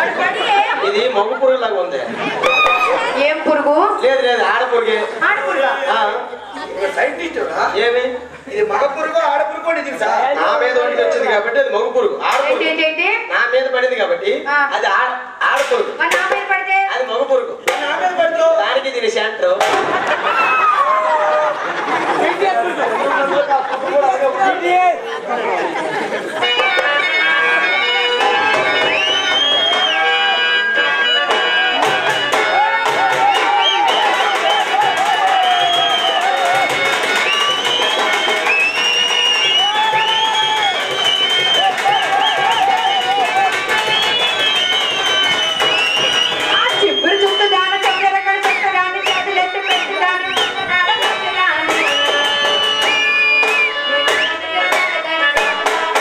ఇది మగ పురుగు లాగా ఉంది ఏం పురుగు లేదు లేదు ఆడ పురుగే ఆడపురుగా ఆ, సైంటిస్ట్ ఏమి ఇది మగ పురుగు ఆడ పురుగు అని తెలుసా నా మీద వండి వచ్చింది కాబట్టి అది మగ పురుగు ఆడ ఏంటి పురుగు ఏంటి ఏంటి నా మీద పడింది కాబట్టి ఆ. అది ఆడ- ఆడ పురుగు మరి నా మీద పడితే అది మగ పురుగు నా మీద పడుతూ దానికి దీని సెంటర్ ఆ చిబ్బురు చుట్టూ దాన చంద్రకడ చక్కడాన్ని చేతులెత్తి పెట్టుదాని ముక్కడాల పెట్టడాని.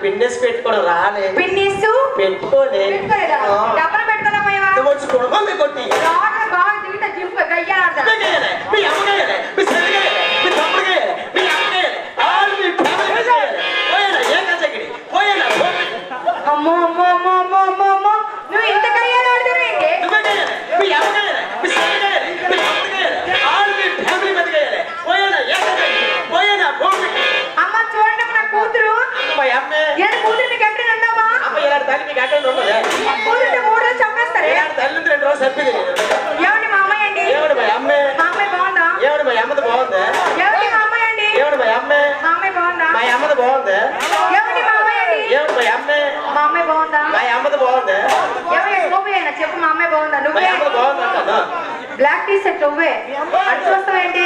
పిన్నేసి పెట్టుకోవడం రాలే పిన్నిస్తూ పెట్టుకోలే పెట్టుకోలేదా ఆ. డబ్బులు పెట్టుకున్నా పోయావా నువ్వు వచ్చి కుటుంబం కొట్టి లోపల బాగా దిగుతా జింపు గయ్యాడతా గయ్యేలే, మీ అమ్మగయ్యేలే, మీ చెల్లిగయ్యేలే, మీ తమ్ముడిగయ్యేలే, మీ అక్కగయ్యేలే, ఆల్ మీ ఫ్యామిలీ గయ్యేలే. పోయేనా, ఏ కచ్చగిరి? పోయేనా, పో. అమ్మో అమ్మో అమ్మో అమ్మో అమ్మో అమ్మో నువ్వు ఇంత గయ్యాడాడుతున్నావేంటి నువ్వే గయ్యేలే, మీ అమ్మగయ్యేలే, మీ చెల్లిగయ్యేలే, మీ తమ్ముడిగయ్యేలే, ఆల్ మీ ఫ్యామిలీ మీద గయ్యేలే. పోయేనా, ఏ కచ్చగిరి? పోయేనా, పో. అమ్మ చూడండి నా కూతురు మా అమ్మే, ఏడు కూతురు నీకు ఎక్కడ ఉందమ్మా అమ్మ ఇలాంటి తల్లి మీకు అక్కడ ఉండదే. కూతురు మూడు రోజులు చంపేస్తారే ఇలాంటి తల్లి ఉంటే రెండు రోజులు చంపేది. ఏమండి మా అమ్మాయి అండి ఏమిటి మా అమ్మే? మా అమ్మాయి బాగుందా ఏమిటి మా అమ్మది బాగుందా? ఏమండి మా అమ్మాయి అండి ఏమిటి మా అమ్మే? మా అమ్మాయి బాగుందా మా అమ్మది బాగుందా? ఏమండి మా అమ్మాయి అండి ఏమిటి మా అమ్మే? మా అమ్మాయి బాగుందా మా అమ్మది బాగుందా? ఎవరి నువ్వేనా చెప్పు మా అమ్మాయి బాగుందా మా నువ్వే అమ్మది బాగుందా అంటాను. బ్లాక్ టీ షర్ట్ నువ్వే అటు చూస్తావేంటి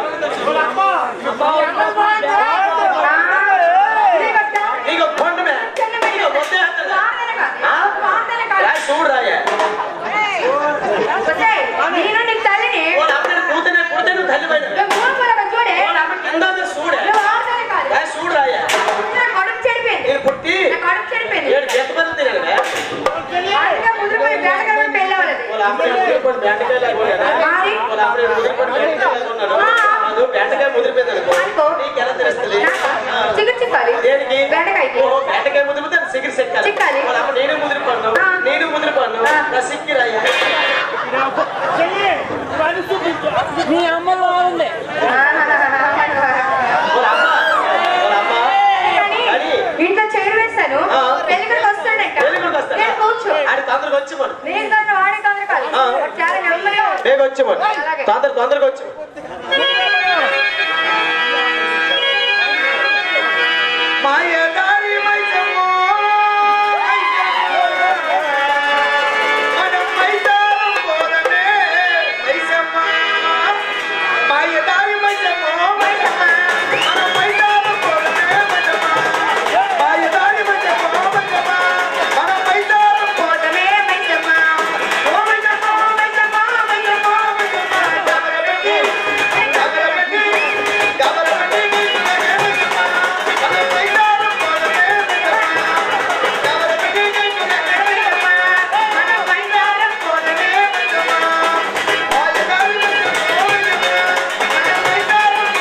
నీకు కొండమే నీకు వద్దే అంటలే. ఆ? రాయి చూడు రాయే. నేను నీకు తల్లిని వాళ్ళ అమ్మని కూతునే పుడితే నువ్వు తల్లి పైన. నువ్వు మూడు పొలగా చూడే వాళ్ళ అమ్మ కింద ఉంది చూడే. నువ్వు ఆడతానే కాదు రాయి చూడు రాయే. నా కడుపు చెడిపోయింది నేను పుట్టి నా కడుపు చెడిపోయింది ఏడు చేత పనులు తినాలి అందుకే ముదిరిపోయి బేటగానే పెళ్ళి అవ్వలేదు వాళ్ళ అమ్మని ముదిరిపోయి బెండకాయ లేకుండా మరి? వాళ్ళ అమ్మని ముదిరిపోయి బెండకాయ లేకున్నాడు అది బెండకాయ ముదిరిపోయింది అనుకో అనుకో. నీకు ఎలా తెలుస్తుంది ఆ. చిగురు చిక్కాలి దేనికి బెండకాయకి ఓ, బెండకాయ ముదిరిపోతే అది సిగిరి సెక్కాలి చిక్కాలి. వాళ్ళ అమ్మ నేను ముదిరిపోను ఆ. నేను ముదిరిపోను ఆ. నా సిక్కి రాయే మీ అమ్మ బాగుంది వాళ్ళ అమ్మ వాళ్ళ అమ్మ కానీ కానీ ఇంట్లో చైర్ వేస్తాను ఆ. పెళ్ళికొడుకు వస్తాడంట పెళ్ళికొడుకు వస్తాడా? నేను కూర్చో ఆడి తొందరగా వచ్చి మనం నేను తను వాడి తొందర కాదు ఆ. చాలా నెమ్మదిగా ఉంది. బేగ వచ్చి మనం అలాగే. తొందర తొందరగా వచ్చి మాయదారి మైసమ్మో మనం మైదానం పోరమే మైసమ్మ మాయదారి మైసమ్మో మైసమ్మ మనం మైదానం పోరమే మైసమ్మ మాయదారి మైసమ్మో మైసమ్మ మనం మైదానం పోరమే మైసమ్మ ఓ మైసమ్మ మైసమ్మ మైసమ్మ మైసమ్మ గబరబెట్టి గబరబెట్టి గబరబెట్టి మైసమ్మ మనం మైదానం పోరమే మైసమ్మ గబరబెట్టి మైసమ్మ మనం మైదానం పోరమే మైసమ్మ మాయదారి మైసమ్మో మైసమ్మ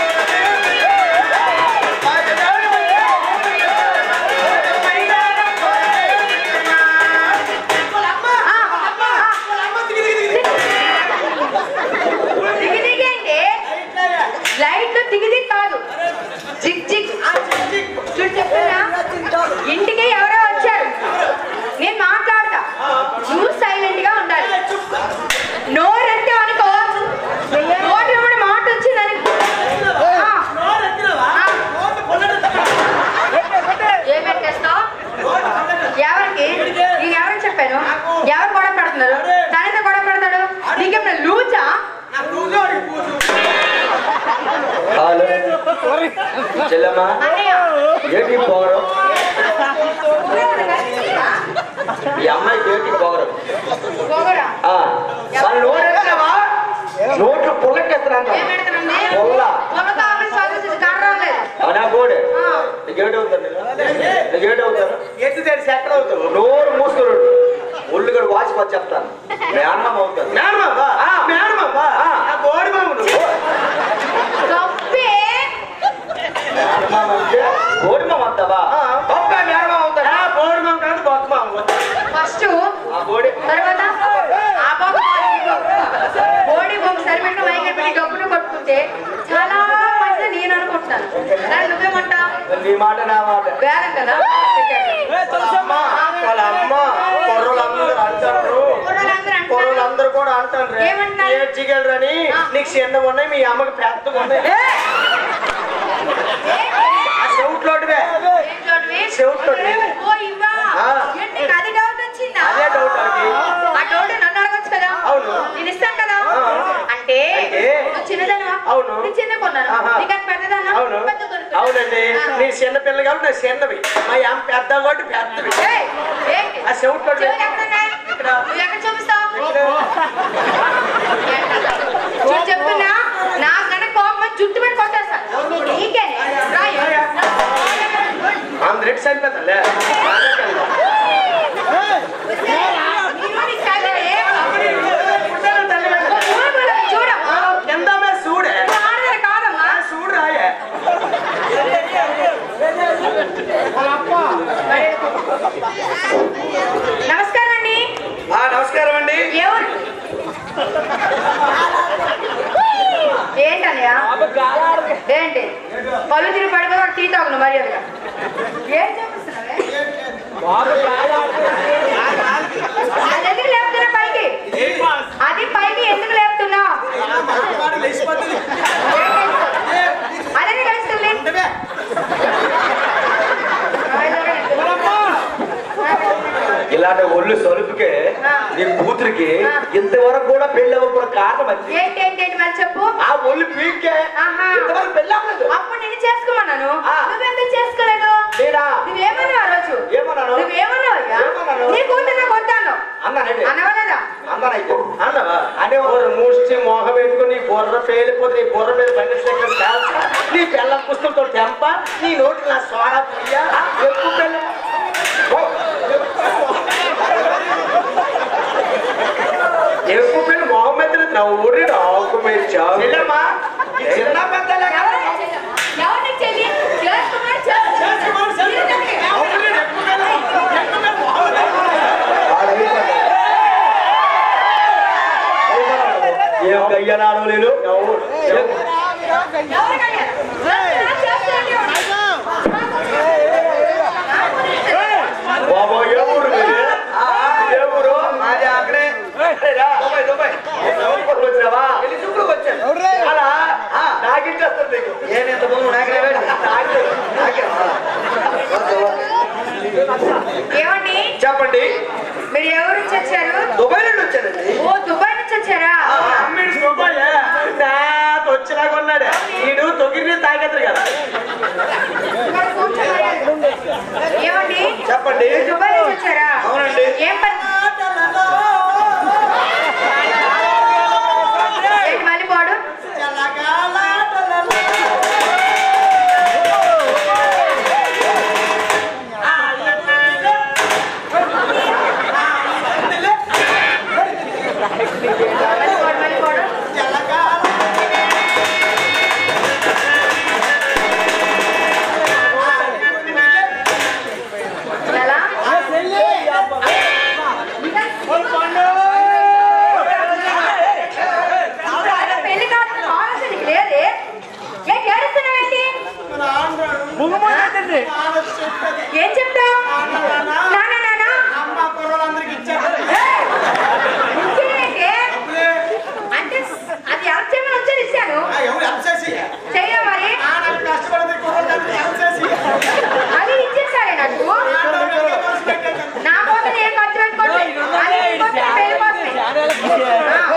దిగి దిగి అంటే లైట్లు దిగి దిగి కాదు జిగ్ జిగ్ చూడు చెప్తున్నా ఇంటికి ఎవరో వచ్చారు నేను మాట్లాడతా నువ్వు సైలెంట్ గా ఉండాలి నోరంటే అనుకో నోటి వెంబడి మాట వచ్చిందని ఆ, ఆ. ఏం పెట్టేస్తావు ఎవరికి నేను ఎవరికి చెప్పాను ఎవరు గొడవ పెడుతున్నారు తనతో గొడవ పెడతాడు నీకేమైనా లూచా హలో చెల్లమ్మా అన్నయ్య ఏంటి పోగరు ఈ అమ్మాయికి ఏంటి పోగరు పోగరా ఆ, మన నోరెత్తవా నోట్లు పుల్లకెత్తరాంట ఏం పెడుతుంది పొల్ల పొలతో ఆఫీస్ ఆఫీస్ కారణం లేదు అవునా బోడే ఆ. నీకు ఏడు అవుతాను నీకు ఏడు అవుతాను ఎత్తు తెరిచి ఎక్కడ అవుతావు నోరు మూసుకున్నాడు ఒళ్ళు కూడా వాచిపోతే చెప్తాను మేనమామ అవుతాను మేనమామ మేనమామ బోడి మామ తప్పే మేనమామ అంటే బోడి మామ అవుతావా గొప్ప మేనమామ అవుతాడా బోడి మామ కాదు గొప్ప మామ అవుతాడు ఫస్ట్ ఆ బోడి తర్వాత ఆ బాబు బోడీ బాబు సరిపెట్టిన మైకి పెట్టి డబ్బులు కొట్టుకుంటే చాలా మంచిది నేను అనుకుంటున్నాను దాన్ని నువ్వేమంటావు నీ మాట నా మాట వేదం కదా వాళ్ళ అమ్మ వాళ్ళ అమ్మ కుర్రలందరూ అంటారు కుర్రోళ్ళందరూ అంటారు. కుర్రలందరూ కూడా అంటారు ఏమంటారు? ఏడ్చిగలరని ఆ. నీకు చిన్నగా ఉన్నాయి మీ అమ్మకి పెద్దగా ఉన్నాయి ఆ చెవుట్లోటివే ఏం చూడవి? చెవుట్లోటివే ఓ ఇవ్వా ఆ. ఏంటి నీకు అది డౌట్ వచ్చిందా అదే డౌట్ అది. ఆ డౌట్ నన్ను అడగొచ్చు కదా అవును. నేను ఇస్తాను కదా ఆ. అంటే అయితే? నువ్వు చిన్నదానివా అవును. నేను చిన్న కొన్నాను ఆహా. నీకన్నా పెద్దదానా అవును పెద్ద కొనుక్కున్నా. అవునండి ఆ. నీ చిన్న పిల్ల కాబట్టి నా చిన్నవి మా అమ్మ పెద్ద కాబట్టి పెద్దవి ఏయ్, ఏంటి? ఆ చెవుట్లోటి చెవులు ఎక్కడ ఉన్నాయి? ఇక్కడ. నువ్వు ఎక్కడ చూపిస్తావు ఇక్కడ. చూడు చెప్తున్నా నా కన్నా కోపం వచ్చి జుట్టు పెట్టి కొట్టేస్తా నీకే రాయి అందరికి సరిపోతుందిలే టీ తాగును మర్యాదగా ఏం చూపిస్తున్నావే అది ఎందుకు లేపుతున్నా పైకి అది పైకి ఎందుకు లేపుతున్నా అదే కలుస్తుంది ఇలాంటి ఒళ్ళు సొలుపుకే నీ కూతురికి ఇంతవరకు కూడా పెళ్లి అవ్వకుండా కారణం అది ఏంటి ఏంటి ఏంటి మరి చెప్పు ఆ ఒళ్ళు పీకే ఆహా. ఇంతవరకు పెళ్లి అవ్వలేదు అప్పుడు నేను చేసుకోమన్నాను ఆ. నువ్వెందుకు చేసుకోలేదు నేనా నువ్వేమన్నావు ఆ రోజు ఏమన్నాను నువ్వేమన్నావు అయ్యా ఏమన్నాను? నీ కూతురు నాకు వద్దాను అన్నానండి అనవలేదా అన్నానైతే అన్నవా అనే వాడు మూసి మొహం పెట్టుకుని నీ బుర్ర పేలిపోతే నీ బుర్ర మీద బండి స్టిక్కర్స్ కాల్చా నీ పిల్లం పుస్తకంతో తెంప నీ నోటి నా సోడా పుయ్య ఎక్కువ పిల్లం ఎక్కువ పిల్ల మొహం మీద నవ్వుడి నాకు మీరు చాలు చిన్న పెద్దలే కదా. ఎవరిని చెల్లి చేసుకోమని చెప్పు. ఏం కయ్యనాడు నేను ఎవరికయ్యా? చేస్తానండి వాడు. బాబా ఏ ఊరు మీది? ఏ ఊరు మాది అక్కడే రా. Dubai, Dubai. ఎవరికి వచ్చావా? అలా నాకించేస్తుంది నీకు నేను ఇంత ముందు నాకే ఏమండి చెప్పండి మీరు ఎవరు నుంచి వచ్చారు దుబాయ్ నుండి వచ్చానండి ఓ దుబాయ్ నుంచి వచ్చారా అమ్మిడి దుబాయ్ నాతో వచ్చినాగా ఉన్నాడు వీడు తొగిరి తాగేద్దరు కదా ఇక్కడ కూర్చోమయ్యారు. ఏమండి చెప్పండి మీరు దుబాయ్ నుంచి వచ్చారా అవునండి. ఏం పని ఏంటి మళ్ళీ పోడు మళ్ళీ పోడు మళ్ళీ పోడు ఎలా పెళ్లి కాదు కావాల్సింది నీకు లేదే ఏంటి ఏడుస్తున్నావేంటి ఏం చెప్తావు నానా నానా ఇచ్చేదేంటి? అంటే అది అర్చమని వచ్చి ఇచ్చాను చెయ్య మరి అది ఇచ్చేసాడే నాకు నా కోసం ఏం ఖర్చు పెట్టుకోండి అది ఇంకోటి పెళ్లి కోసమే ఆ.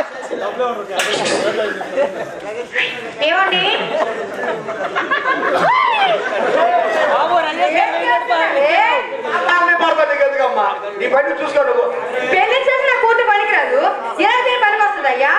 ఏమండి ఏం చేస్తున్నావే? అమ్మాయి పడతాను నీకు ఎందుకమ్మా నీ పని చూసుకో నువ్వు పెళ్లి చేసిన కూతురు పనికిరాదు ఎలా దీని పనికి వస్తుంది అయ్యా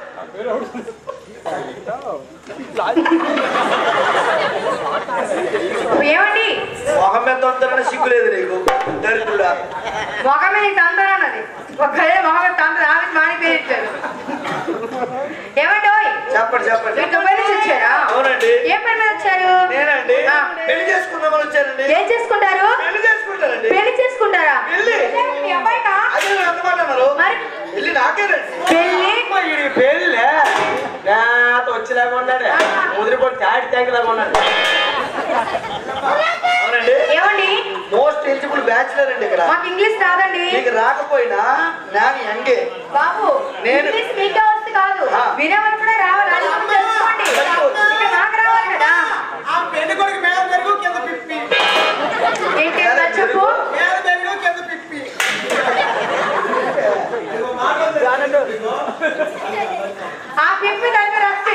ఏమండి మొహం మీద తొందరగా సిగ్గు లేదు నీకు దరిద్రుడా మొఖమే నీకు తందర అన్నది ఒక్కడే మొహం తందర ఆమె మానిపోయేట్లేదు ఏమండి ఓయ్ చెప్పండి చెప్పండి మీరు దుబాయ్ నుంచి వచ్చారా అవునండి ఏం పని మీద వచ్చారు నేనండి ఆ. పెళ్లి చేసుకుందామని వచ్చానండి ఏం చేసుకుంటారు పెళ్లి చేసుకుంటానండి పెళ్లి చేసుకుంటారా పెళ్లి. మీ అబ్బాయికా అదే నువ్వు ఎంత మాట అన్నారు మరి పెళ్లి నాకేనండి పెళ్లి పెళ్ళి నాతో వచ్చేలాగా ఉన్నాడు ముదిరిపోయి తాడి తాగిలాగా ఉన్నాడు అవునండి ఏమండి మోస్ట్ ఎలిజిబుల్ బ్యాచులర్ అండి ఇక్కడ మాకు ఇంగ్లీష్ రాదండి మీకు రాకపోయినా నేను యంగే బాబు నేను- ఇంగ్లీష్ మీకే వస్తుంది కాదు ఆ. వినేవాళ్ళు కూడా రావాలి అది కూడా తెలుసుకోండి ఇక్కడ నాకు రావాలి కదా ఆ పెళ్లి కొడుకు మీద పెరుగు కింద పిప్పి ఏంటి ఏంటో చెప్పు మీద పెరుగు కింద పిప్పి ఆ పిప్పి దగ్గర వస్తే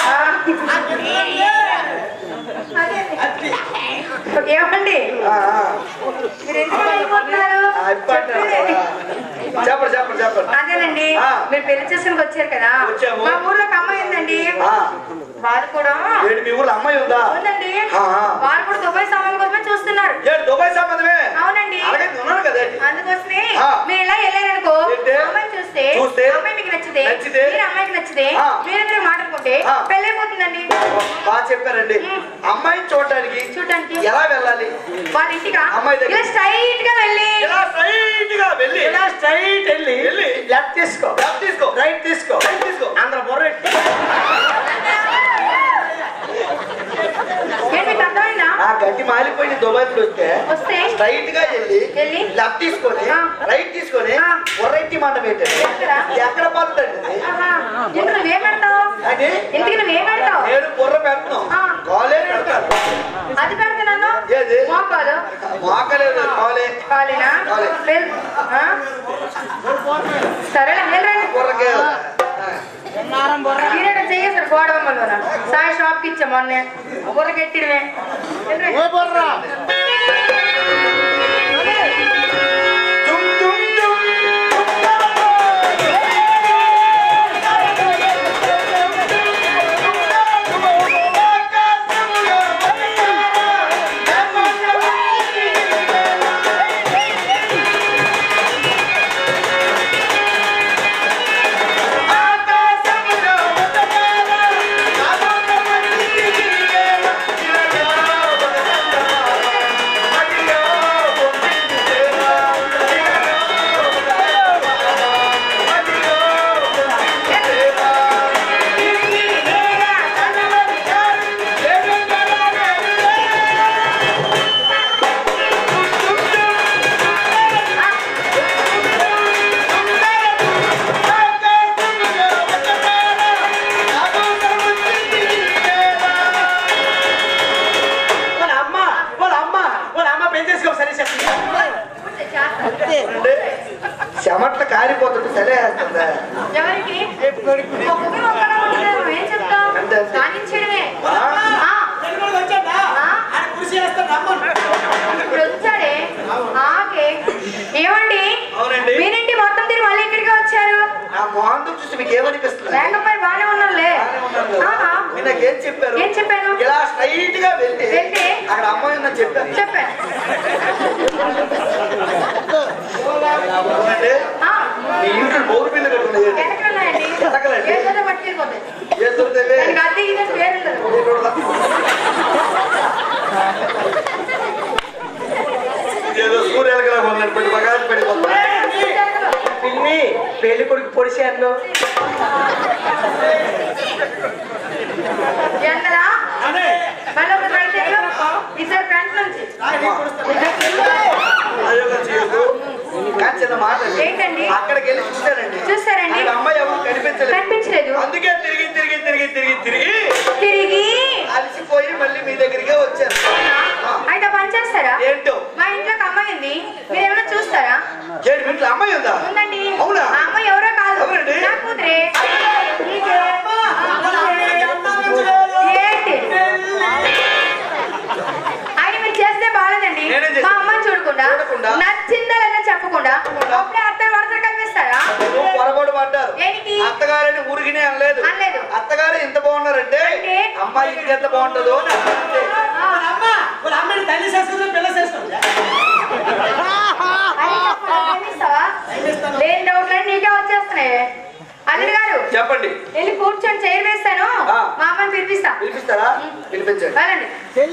ఏమండి ఆ, ఆ. మీరు ఎందుకు అయిపోతున్నారు ఆ, అయిపోతున్నారు. చెప్పండి చెప్పండి చెప్పండి అదేనండి ఆ. మీరు పెళ్లి చేసుకుని వచ్చారు కదా వచ్చాము. మా ఊర్లో ఒక అమ్మాయి ఉందండి ఆ, వాళ్ళు కూడా ఏంటి మీ ఊళ్ళో అమ్మాయి ఉందా ఉందండి ఆ, ఆ. వాళ్ళు కూడా దుబాయ్ సామాన్ కోసమే చూస్తున్నారు ఏంటి దుబాయ్ సంబంధమే అవునండి అలాగే ఉన్నాను కదా అందుకోసమే ఆ. మీరు ఇలా వెళ్ళారనుకో ఏంటి? అమ్మాయిని చూస్తే చూస్తే? అమ్మాయి మీకు నచ్చితే నచ్చితే? మీరు అమ్మాయికి నచ్చితే ఆ. మీరు మీరు మాట్లాడుకుంటే ఆ. పెళ్ళైపోతుందండి బాగా చెప్పారండి ఉమ్. అమ్మాయిని చూడటానికి చూడటానికి ఎలా వెళ్ళాలి వాళ్ళ ఇంటికి అమ్మాయి దగ్గర. ఇలా స్ట్రైట్ గా వెళ్ళి ఇలా స్ట్రైట్ గా వెళ్ళి ఇలా స్ట్రైట్ వెళ్ళి వెళ్ళి లెఫ్ట్ తీసుకో లెఫ్ట్ తీసుకో రైట్ తీసుకో రైట్ తీసుకో అందరూ బొర్ర ఏంటి మీకు అర్థమైందా ఆ గట్టి మాలిపోయిన దుబాయ్కి వస్తే వస్తే స్ట్రైట్ గా వెళ్ళి వెళ్ళి లెఫ్ట్ తీసుకొని ఆ. రైట్ తీసుకొని ఆ. ఒర్రెట్టి మండ పెట్టండి ఎక్కడ? ఎక్కడ పడుతుంది ఆహా. ఇందుకు నువ్వేం పెడతావు అది ఇంటికి నువ్వేం పెడతావు నేను బుర్ర పెడతాను ఆ. కాలే పెడతాను అది పెడుతున్నాను ఏది? మోకాలు మోకలేదు కాలే కాలేనా కాలే. వెల్. ఆ? సరేలే వెళ్ళండి బుర్రకే మీరేట చేయేసారు గోడవమ్మలోన సాయి షాప్ కి ఇచ్చా మొన్నే బుర్రకెట్టిడమే వెళ్ళండి. తుమ్ తుమ్ తుమ్ వాళ్ళ అమ్మ వాళ్ళ అమ్మ వాళ్ళ అమ్మ పెంచేసుకో సరే చెప్పి ఉంటే చేస్తా. చెమట్ల కారిపోతుంటే సలేస్తుందా ఎవరికి ఒక్కొక్కరు ఒక్కలా ఉంటుంది. మనం ఏం చెప్తాం అంతే, అంతే. సాధించడమే ఆ? ఆ, తెలుగులో వచ్చాడా ఆ? ఆయన కృషి చేస్తాడు రమ్మను ఇప్పుడు వచ్చాడే ఆగే ఏమండి అవునండి. మీరేంటి మొత్తం తిరిగి మళ్ళీ ఇక్కడికి వచ్చారు నా మొహంతో చూసి మీకు ఏమనిపిస్తుంది లేకపోయి బాగానే ఉన్నారులే ఆహా. మీరు నాకేం చెప్పారు ఏం చెప్పాను ఇలా స్ట్రైట్ గా వెళ్ళి వెళ్తే? అక్కడ అమ్మాయి ఉందని చెప్పాను చెప్పాను అవునండి ఆ, మీ ఇంట్లో బోరు పిల్లలు కూడా ఉన్నాయి వెనకలున్నాయండి వెనకలండి? ఏదో పట్టుకెళ్ళిపోతాయి ఏ దొరుకుతాయి దానికి అద్దె ఇది పేరు ఉండదు ఏదో సూర్యాలకలా ఉందని పెట్టి బగాది పడిపోతుంది పిన్ని పెళ్లి కొడుకు పొడిచాను ఎంతరా మళ్ళీ ఒక రైతు ఇద్దరు ఫ్రెండ్స్ నుంచి అయోగా చేయదు కానీ చిన్న మాట అండి. ఏంటండి? అక్కడికి వెళ్ళి చూశానండి చూస్తారండి అక్కడ అమ్మాయి ఎవరు కనిపించలేదు కనిపించలేదు అందుకే తిరిగి తిరిగి తిరిగి తిరిగి తిరిగి తిరిగి అలసిపోయి మళ్ళీ మీ దగ్గరికే వచ్చాను ఆ, అయితే పని చేస్తారా ఏంటో మా ఇంట్లోకి అమ్మాయి ఉంది మీరు ఏమైనా చూస్తారా ఏడు మీ ఇంట్లో అమ్మాయి ఉందా ఉందండి అవునా? ఆ అమ్మాయి ఎవరో కాదు ఎవరండి? నా కూతురే నీకే? ఏంటి ఆయన మీరు చేస్తే బాగాలేదండి నేనేం చేశాను? మా అమ్మాయిని చూడకుండా చూడకుండా? నచ్చిందా లేదా చెప్పకుండా అప్పుడే అత్తయ్య వరసలు కనిపిస్తారా నువ్వు పొరపాటు పడ్డారు దేనికి? అత్తగారని ఊరికినే అనలేదు అనలేదు. అత్తగారు ఎంత బాగున్నారంటే అంటే? అమ్మాయి ఇంటికి ఎంత బాగుంటుందో అని అర్థం ఆ, వాళ్ళ అమ్మ వాళ్ళ అమ్మని తల్లి చేస్తుందో పిల్ల చేస్తుంది ఆయన చెప్పకుండా ప్రేమిస్తావా? లేని డౌట్లన్నీ నీకే వచ్చేస్తున్నాయి అల్లుడు గారు చెప్పండి వెళ్ళి కూర్చొని చైర్ వేస్తాను ఆ. మా అమ్మని పిలిపిస్తా పిలిపిస్తారా పిలిపించండి వెళ్ళండి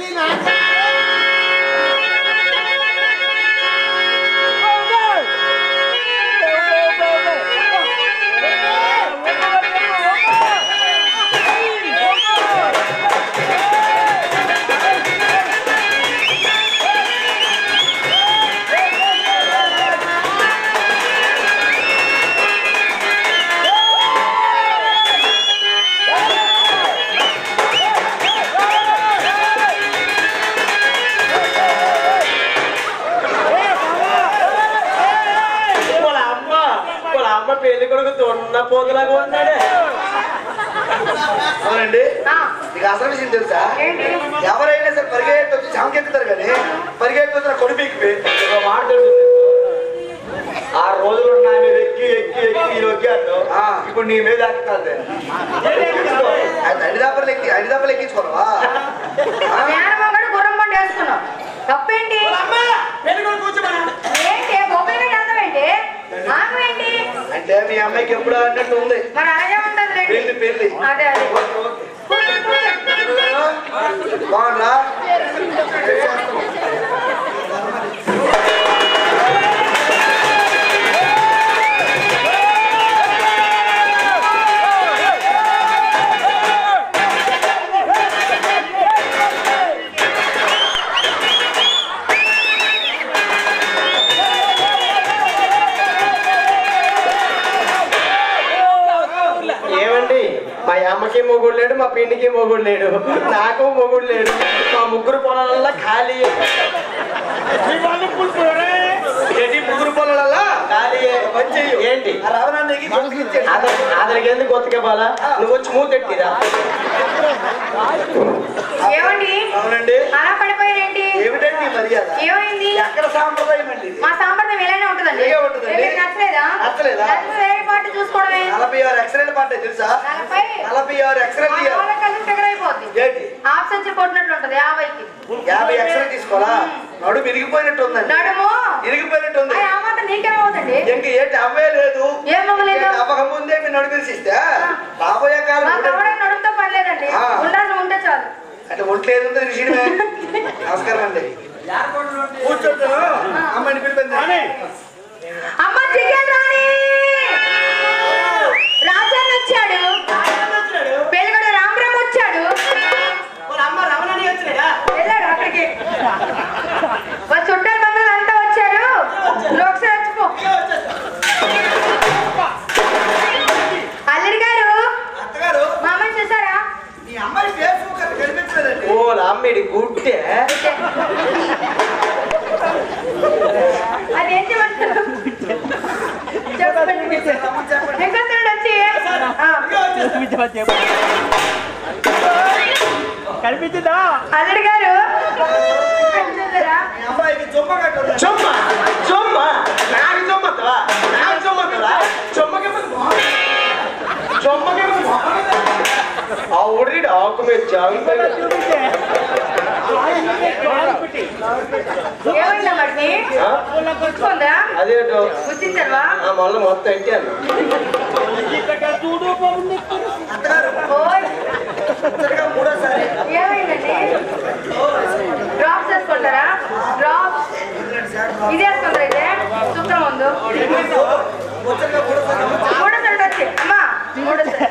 వాళ్ళ అమ్మ వాళ్ళ అమ్మ పెళ్లి కొడుకు తొన్న పోతులాగా ఉన్నాడే అవునండి ఆ, నీకు అసలు విషయం తెలుసా ఏంటి ఎవరైనా సరే పరిగెత్తి వచ్చి చాంకెక్కుతారు కానీ పరిగెత్తి వచ్చిన కొడు పీకి ఒక మాట తెలుసు నీకు? ఆ రోజులు నా మీద ఎక్కి ఎక్కి ఎక్కి ఈ ఎక్కాను ఆ. ఇప్పుడు నీ మీద ఎక్కుతుంది అడిదాపలు ఎక్కి అడిదాపలు ఎక్కించుకోవా మేనమామడు గుర్రం బండి వేసుకున్నాం తప్పేంటి పెళ్లి కొడుకు కూర్చోమన్నాడు ఏంటి బొబ్బిలి మీద వెళ్తాం ఏంటి ఆగు ఏంటి అంటే మీ అమ్మాయికి ఎప్పుడు అన్నట్టు ఉంది మరి అలాగే ఉంటది పెళ్లి పెళ్లి అదే అదే కూర్చో, కూర్చో. బాగుందా మొగుడు లేడు మా పిండికి మొగుడు లేడు నాకు మొగుడు లేడు మా ముగ్గురు పొలాలల్లో ఖాళీ ఏంటి ముగ్గురు పొలాలల్లా ఖాళీ మంచి ఏంటి ఆ రావణానికి బతికించాడు. అతను అతనికి ఎందుకు కొత్తగా పోలా నువ్వు వచ్చి మూతెట్టిరా ఏమండి అవునండి అలా పడిపోయారేంటి ఏమిటండి ఈ మర్యాద ఏమైంది ఎక్కడ సాంప్రదాయం అండి ఇది? మా సాంప్రదాయం ఇలానే ఉంటుందండి ఇలాగే ఉంటుందండి. మీకు నచ్చలేదా నచ్చలేదా? నచ్చితే వేరే పాట చూసుకోవడమే నలభై ఆరు ఎక్స్రేల పాట తెలుసా నలభై నలభై ఆరు ఎక్స్రే మా తీయాలి వాళ్ళ కళ్ళు ఫిగర్ అయిపోద్ది ఏంటి హాఫ్ సెంచరీ కొట్టినట్లు ఉంటది యాభైకి యాభై ఎక్స్రే తీసుకోవాలా నడుము ఇరిగిపోయినట్టు ఉందండి నడుము ఇరిగిపోయినట్టు ఉంది ఆ మాత్రం నీకేమవుతుంది ఇంక ఏంటి అవ్వే లేదు ఏం అవ్వలేదు? ఏంటి అవ్వక ముందే మీరు నడుము ఇరిసిస్తే రాబోయే కాలం మాకు ఎవరైనా నడుముతో పర్లేదండి ఆ. ఉండాల్సి ఉంటే చాలు అంటే ఒంట్లేదు ఉంది రిషిడమే నమస్కారం అండి కూర్చోంటాను అమ్మాయిని పిలిపింది అమ్మ చికెన్ రాణి రాజాన్ వచ్చాడు పెళ్ళిగొడ రామరామ్ వచ్చాడు వెళ్ళాడు అక్కడికి వాళ్ళ చుట్టాల బంధువులు అంతా వచ్చారు నువ్వు ఒకసారి వచ్చిపో అల్లుడి గారు అత్తగారు మా అమ్మాయి చూసారా ఈ అమ్మాయి ఫేస్బుక్ అక్కడ కనిపించలేదండి ఓ అమ్మిడి గుట్టే అది ఏం చేయమంటారు చెప్పండి వెంకటేశ్వరుడు వచ్చి ఆ, కనిపించిందా అల్లుడి గారు చూసారా ఈ అమ్మాయికి జొమ్మ కట్టు ఉంది. చొమ్మ చొమ్మ నాకు చొమ్మతవా నాకు చొమ్మతవా చొమ్మకి చొమ్మకి అవుడి ఆకు మీద జాగ్రత్త ఏమైందా మరి ఆ? గుచ్చుకుందా అదేంటో గుచ్చించవా ఆ మొన్న మొత్తం ఎట్టాను చూడు బాగుంది అత్తగారు ఓయ్ ముచ్చటగా మూడోసారి ఏమైందండి డ్రాప్స్ వేసుకుంటారా డ్రాప్స్ ఇది వేసుకుంటారా అయితే శుక్రం ముందు ముచ్చటగా మూడోసారి మూడో సెట్ వచ్చి అమ్మా మూడో సెట్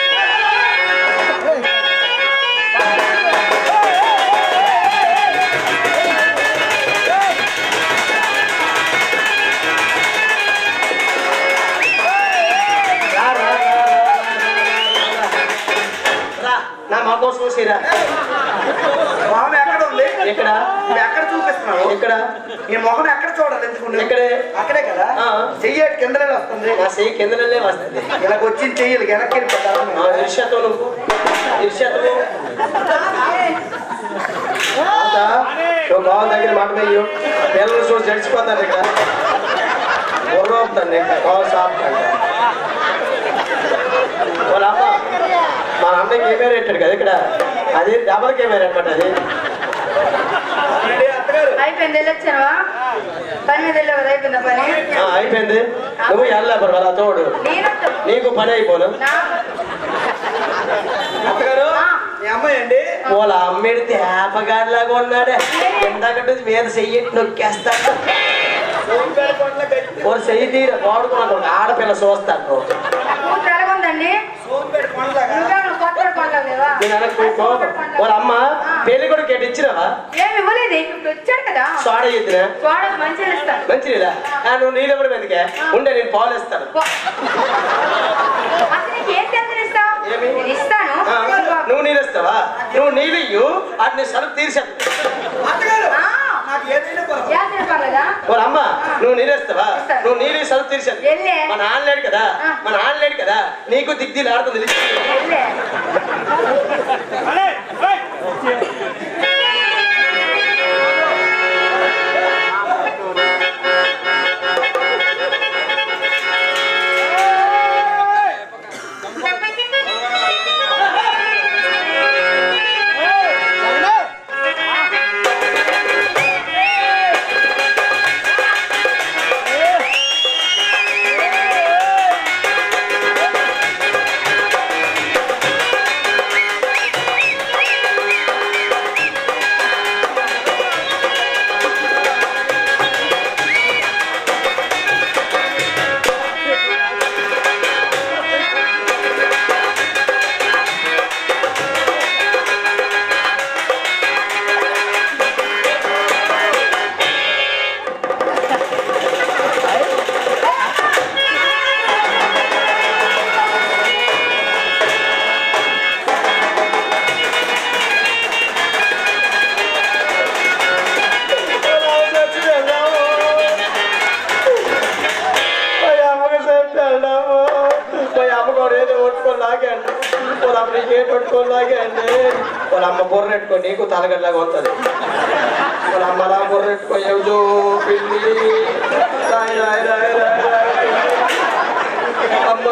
రా, రా, రా, రా, రా, రా. నా మొఖం చూసిరా మొహం ఎక్కడ ఉంది ఎక్కడ నువ్వు ఎక్కడ చూపిస్తున్నావు ఎక్కడ నీ మొహం ఎక్కడ చూడాలి ఎందుకు నువ్వు? ఎక్కడే? అక్కడే కదా ఆ. చెయ్యి కిందనే వస్తుంది నా చెయ్యి కిందనే వస్తుంది ఇలాగ వచ్చింది చెయ్యి వెనక్కి వెళ్ళిపోతారు ఆ ఇర్షతో నువ్వు ఇర్షతో నువ్వు బాగా దగ్గర మాట వెయ్యు పిల్లలు చూసి జడిచిపోతాను ఇక్కడ బుర్రోపుతాను ఇక్కడ కాల్ షాప్ వాళ్ళ అమ్మ మా అన్నయ్య కెమెరా పెట్టాడు కదా ఇక్కడ అది డబల్ కెమెరా అనమాట అది ఏంటి అత్తగారు అయిపోయింది వెళ్ళొచ్చావా పని మీద వెళ్ళావు కదా అయిపోయిందా పని ఆ, అయిపోయింది నువ్వు వెళ్ళలేపరు వాళ్ళ తోడు నేను నీకు పని అయిపోను నా అత్తగారు ఆ. మీ అమ్మాయి అండి వాళ్ళ అమ్మేడి తేపగాడిలాగా ఉన్నాడే ఇందాకటి మీద చెయ్యి నొక్కేస్తాడు సోంపేట కొండల గట్టి ఓ చెయ్యి తీర వాడుకున్నాడు ఒక ఆడపిల్ల చూస్తాను కూతురు ఎలాగుందండి సోంపేట కొండలాగా నువ్వేమో కొత్త కొనలేవు లేవా నేను అనుకో వాళ్ళ అమ్మ పెళ్లి కూడా కేటు ఇచ్చినావా ఏమి ఇవ్వలేదు ఇప్పుడు వచ్చాడు కదా సోడ ఇద్దినా చూడదు మంచిగా ఇస్తాను మంచిదా నువ్వు నీళ్ళు కూడా వెతికే ఉండే నేను పాలు ఇస్తాను పో. అసలు నీకు ఏం టెన్షన్ ఇస్తావు ఏమి? నేను ఇస్తాను ఆ, నువ్వు నీళ్ళు ఇస్తావా నువ్వు నీళ్ళు ఇయ్యు అది నీ సరుకు తీర్చాను అత్తగారు ఆ, నాకు ఏదైనా పర్వాలేదు. ఏం చెప్పాలదా వాళ్ళ అమ్మ నువ్వు నీళ్ళు ఇస్తావా ఇస్తాను. నువ్వు నీళ్ళు సరుకు తీర్చాను వెళ్ళే. మన ఆడలేడు కదా ఆ. మన ఆడలేడు కదా నీకు దిగ్దిలు ఆడుతుంది వెళ్ళే అరే ఏయ్! ఆ పట్టుకోలాగే అంటే వాళ్ళ అమ్మ బుర్ర పెట్టుకో నీకు తలగడ్లాగా వస్తుంది వాళ్ళ అమ్మ అలా బుర్ర పెట్టుకో ఎవజో పిల్లి రాయ్ రాయ్ రాయ్ రాయ్ రాయ్. అమ్మా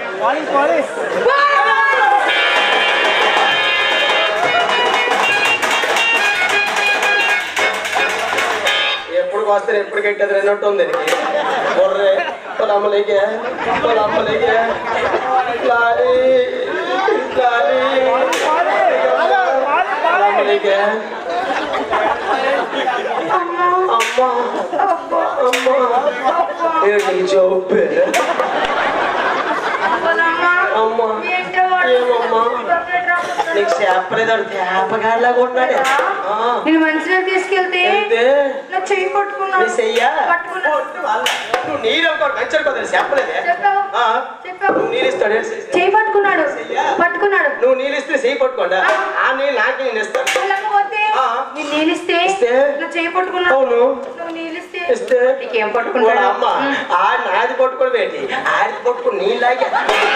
ఎప్పుడు వస్తారు ఎప్పుడు కట్టేది రెండంటు ఉంది దీనికి. బుర్రే వాళ్ళ అమ్మలేకే వాళ్ళ అమ్మలేకే లారీ లారీ వాళ్ళ అమ్మలేకే అమ్మా అమ్మా ఏంటి చూపే అమ్మా ఏమమ్మా నీకు చేపలేదు తేపగాళ్ళగా ఉన్నాడే ఆ. నేను మంచిగా తీసుకెళ్తే అయితే నా చెయ్యి పట్టుకున్నాడు నీ చెయ్యా? పట్టుకున్నాడు నువ్వు నీరు అనుకోడు మంచి అనుకోదు చెప్పలేదే చెప్పావు ఆ. చెప్పావు నువ్వు నీళ్ళు ఇస్తాడు చెయ్యి పట్టుకున్నాడు పట్టుకున్నాడు నువ్వు నీళ్ళు ఇస్తే చెయ్యి పట్టుకోండా ఆ నీళ్ళు నాకు నేను ఇస్తాను వాళ్ళమ్మ వద్దే ఆ. నేను నీళ్ళిస్తే ఇస్తే? నా చెయ్యి పట్టుకున్నాడు అవును నువ్వు నీళ్ళిస్తే ఇస్తే నీకేం వాళ్ళ పట్టుకుంటాడు అమ్మ ఆ నాది పట్టుకోవడం ఏంటి ఆడి పట్టుకుని నీళ్ళాగే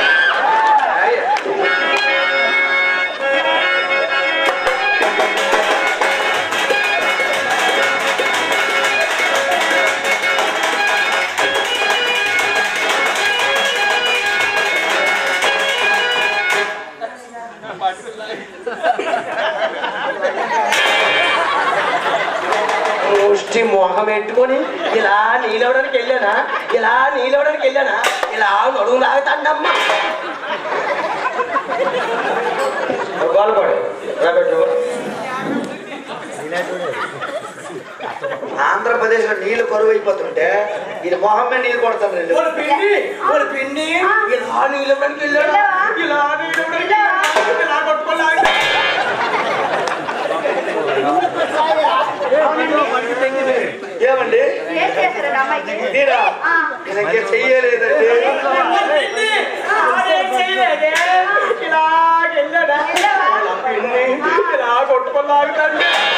ముష్టి మొహం పెట్టుకొని ఇలా నీలవడానికి వెళ్ళానా ఇలా నీలవడానికి వెళ్ళానా ఇలా నడుము లాగుతాండమ్మా గోల్పడు రాబెట్టు ఆంధ్రప్రదేశ్ లో నీళ్లు కరువు అయిపోతుంటే ఇది మొహం మీద నీళ్ళు కొడతాను నేను వాళ్ళ పిండి వాళ్ళ పిండి ఇలా నీలవడానికి వెళ్ళాడు ఇలా నీలవడానికి వెళ్ళాడు. ఇలా కొట్టుకోలాగా ఏమండి ఏం చేశారండి అమ్మాయికి తీరా ఆ. నేనకే చెయ్యలేదండి ఇలా కొట్టుకోలాగుతాడు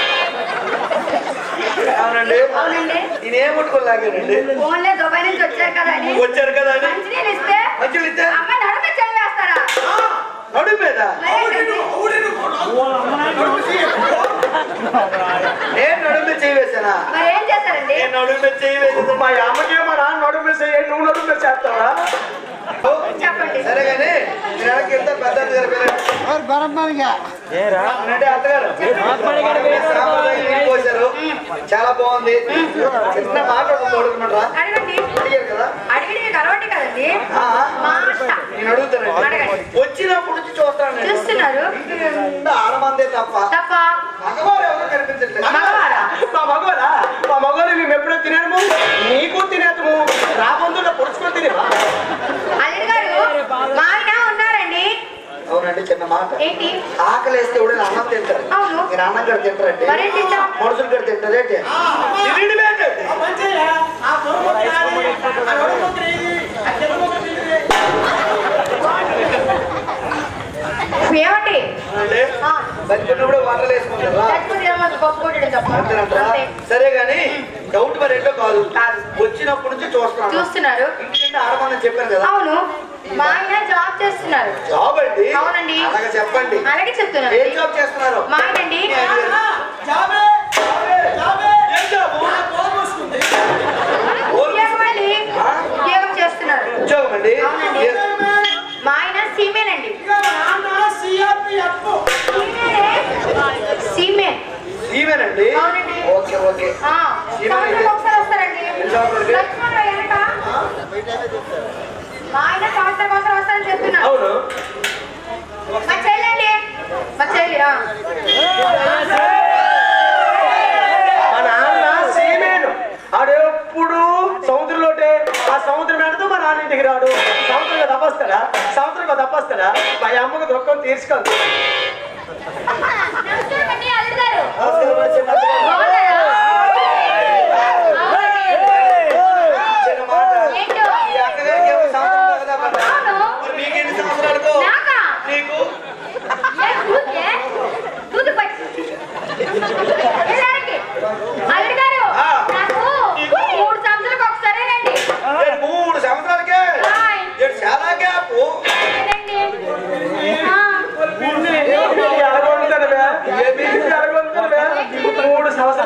అవునండి అవునండి నేనేం ముట్టుకోలాగానండి ఫోన్లే దుబాయ్ నుంచి వచ్చారు కదా అని వచ్చారు కదా అని మంచినీళ్ళు ఇస్తే మంచిగా ఇస్తే అమ్మాయి నడుమ చెయ్యి వేస్తారా నడుము మీద మరేంటండి? నేను నడుము మీద చేయి వేసానా మరి ఏం చేశారండి నేను నడుము మీద చేయి వేసేది మా అమ్మకి మా నాన్న నడుము మీద చేయి, నువ్వు నడుము మీద చేస్తావా చెప్పండి సరే కానీ నేను వెనక్కి వెళ్తే పెద్ద అత్తగారి పేరు అవునండి, అత్తగారు సాంబార్ నీళ్ళు పోశారు చాలా బాగుంది చిన్న మాట ఒకటి అడుగుమంటారా అడగండి అడిగారు కదా అడిగితే మీకు అలవాటు కదండి ఆ, మాట నేను అడుగుతానండి అడగండి. వచ్చినప్పుడు నుంచి చూస్తాను నేను చూస్తున్నారు ఎంత ఆడమందే తప్ప తప్ప మగవారు ఎవరు కనిపించట్లేదు మగవారా? మా మగవారా మా మగవారు మేము ఎప్పుడో తినేము నీకు తినేతము రాబందులో పొడుచుకొని తినేవా అల్లుడు గారు మా ఆయన ఉన్నారండి అవునండి చిన్న మాట ఏంటి ఆకలి వేస్తే కూడా అన్నం తింటారు అవును. మీరు అన్నం కూడా తింటారండి మరేం తింటాం? మనుషులు కూడా తింటారేంటి తిరిగి ఏంటి? ఏమండి అవునండి. ఆ, బతికున్నప్పుడు వంటలు వేసుకుంటారా చచ్చిపోతే ఏమన్నా గొప్ప కొట్టడం తప్ప అంతేనంటారా అంతే. సరే గాని డౌట్ మరి ఏంటో కాదు వచ్చినప్పటి నుంచి చూస్తున్నాను చూస్తున్నారు ఇంటికి ఆడమని చెప్పాను కదా అవును మా ఆయన జాబ్ చేస్తున్నారు జాబ్ అండి అవునండి. అలాగే చెప్పండి అలాగే చెప్తున్నారు ఏం జాబ్ చేస్తున్నారు మా ఆయనండి ఏం జాబు? ఉద్యోగం అండి ఉద్యోగం చేస్తున్నారు ఉద్యోగం అండి అవునండి. ఏ- మా ఆయన సీమేనండి సీమేన్ ఈమెనండి అవునండి. ఓకే ఓకే ఆ, సీమేన్ అయితే- సంవత్సరం ఒకసారి వస్తారండి ఎన్ని సంవత్సరాలకి? లక్ష్మణరావు వెనక. మా ఆయన సంవత్సరం ఒకసారి వస్తారని చెప్తున్నారు అవును మా చెల్లండి మా చెల్లి ఆ. మా నాన్న సీమేను ఆడెప్పుడు సముద్రంలోటే ఆ సముద్రం వెంటతో మా నాన్న ఇంటికి రాడు సముద్రంగా తప్పస్తాడా సముద్రంగా తప్పస్తాడా మా అమ్మకు దుఃఖం తీర్చుకోండి నమస్కారమండి, అల్లుడు గారు. నమస్కారం అండి, చిన్న అత్తగారు. బాగున్నారా? అవునండి. చిన్న మాట ఏంటో? ఈ అక్కగారికి ఏమో సంవత్సరం కదా మరి. అవును. మరి మీకు ఎన్ని సంవత్సరాలకు నాకా? నీకు ఏ దూకే? దూది పట్టి. వెళ్ళారండి. అల్లుడు గారు, ఆ. నాకు మూడు సంవత్సరాలకు ఒకసారేనండి. ఏడు మూడు సంవత్సరాలకే హాయ్. ఏడు చాలా గ్యాప్ లేదండి. ఆ.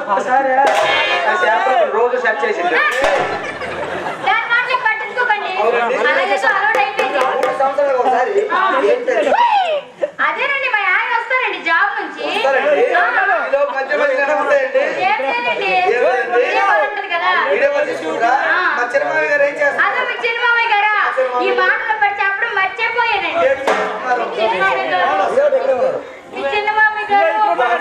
ఒక్కసారి ఆ చేపలు రోజు సెట్ చేసింది దాని మాటలు పట్టించుకోకండి అవునండి. అలాగే అలవాటు అయిపోయింది మూడు సంవత్సరాలకు ఒకసారి ఏంటండి అదేనండి మా ఆయన వస్తారండి జాబ్ నుంచి వస్తారండి ఆ, మీలో మధ్య మధ్యలో ఉంటాయండి ఏం లేదండి ఏం లేదండి? వీడియో కాల్ ఉంటుంది కదా వీడియో కాల్ తీసుకుంటారా మా చిరమావి గారు ఏం చేస్తారు అదే మీ చిన్నమామయ్య గారా ఈ మాటలు పట్టి అప్పుడు మర్చిపోయానండి ఏం చేస్తున్నారు మీ చిన్నమామయ్య గారు మీ చిన్నమామయ్య గారు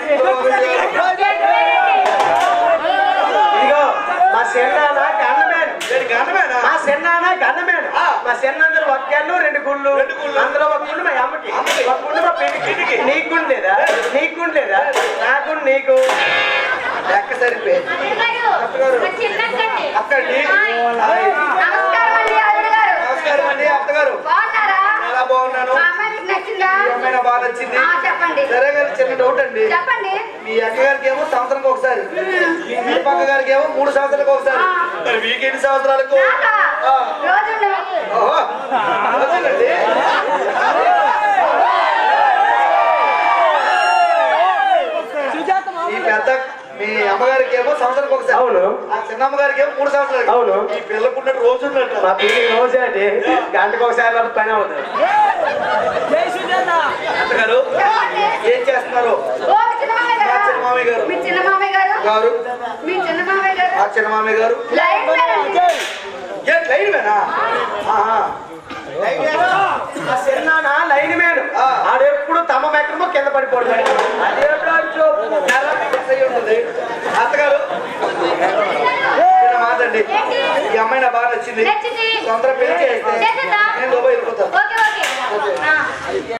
ఇదిగో మా చిన్నాన్న గన్నమేను నేను గన్నమేనా మా చిన్నాన్న గన్నమేను ఆ. మా చిన్నందరూ ఒక గన్ను రెండు గుళ్ళు రెండు గుళ్ళు. అందులో ఒక గుండు మా అమ్మకి అమ్మకి. ఒక గుండు మా పెళ్లికి నీకు గుండు లేదా నీకు గుండు లేదా నాకు నీకు లెక్క సరిపోయి మా చిన్నక్కండి అక్కండి. హాయ్. నమస్కారం అండి అల్లుడు గారు నమస్కారం అండి అత్తగారు బాగున్నారా ఎలా బాగున్నాను మా అమ్మాయి మీకు నచ్చిందా ఈ అమ్మాయి బాగా నచ్చింది ఆ, చెప్పండి సరే గారు చిన్న డౌట్ అండి చెప్పండి మీ అక్క గారికి ఏమో సంవత్సరానికి ఒకసారి మీ దీపక్క గారికి ఏమో మూడు సంవత్సరాలకు ఒకసారి ఆ. మరి మీకు ఎన్ని సంవత్సరాలకు నాకా ఆ. రోజుండు ఓహో రోజులండి ఈ పెద్ద మీ అమ్మగారికి ఏమో సంవత్సరానికి ఒకసారి అవును ఆ చిన్న అమ్మగారికి ఏమో మూడు సంవత్సరాలు అవును. ఈ పిల్లకున్నట్టు రోజు ఉన్నట్టు మా పిల్లి రోజే అండి గంటకు ఒకసారి నాకు పని అవుతుంది అత్తగారు చెప్పండి ఏం చేస్తున్నారు ఓ మీ చిన్న మామయ్య మా చిన్న మామయ్య గారు గారు. మీ చిన్న మామయ్య గారు గారు మీ చిన్న మామయ్య గారు మా చిన్న మామయ్య గారు లైన్ మ్యాన్ అండి. ఏ లైన్ మేనా ఆహా మా చిన్నాన్న లైన్ మేను ఆ. ఆడెప్పుడు తమ మెక్కడమో కింద పడిపోడు అదేంటో చూపు. అయి ఉంటుంది అత్తగారు చిన్న మాట అండి ఈ అమ్మాయి నాకు బాగా నచ్చింది నచ్చింది. తొందర పెళ్లి చేస్తే